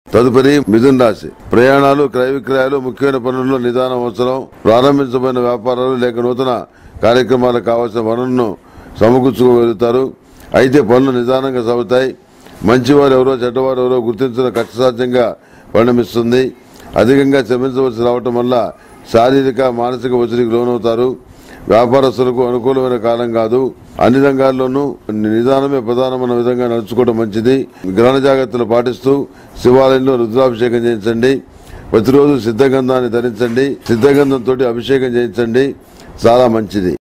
తదుపరి మిథున్ రాశి ప్రయాణాలు క్రయ విక్రయాలు ముఖ్యమైన పనుల్లో నిదానం అవసరం ప్రారంభించబడిన వ్యాపారాలు లేక నూతన కార్యక్రమాలకు కావాల్సిన వనరులను సమకూర్చుకోగలుగుతారు అయితే పనులు నిదానంగా సాగుతాయి మంచివారు ఎవరో చెడ్డవారు ఎవరో గుర్తించడం కష్టసాధ్యంగా పరిణమిస్తుంది అధికంగా శ్రమించవలసి రావటం వల్ల శారీరక మానసిక ఒత్తిడికి లోనవుతారు వ్యాపారస్తులకు అనుకూలమైన కాలం కాదు అన్ని రంగాల్లోనూ నిదానమే ప్రధానమైన విధంగా నడుచుకోవడం మంచిది గ్రహణ జాగ్రత్తలు పాటిస్తూ శివాలయంలో రుద్రాభిషేకం చేయించండి ప్రతిరోజు సిద్ధగంధాన్ని ధరించండి సిద్ధగంధంతో అభిషేకం చేయించండి చాలా మంచిది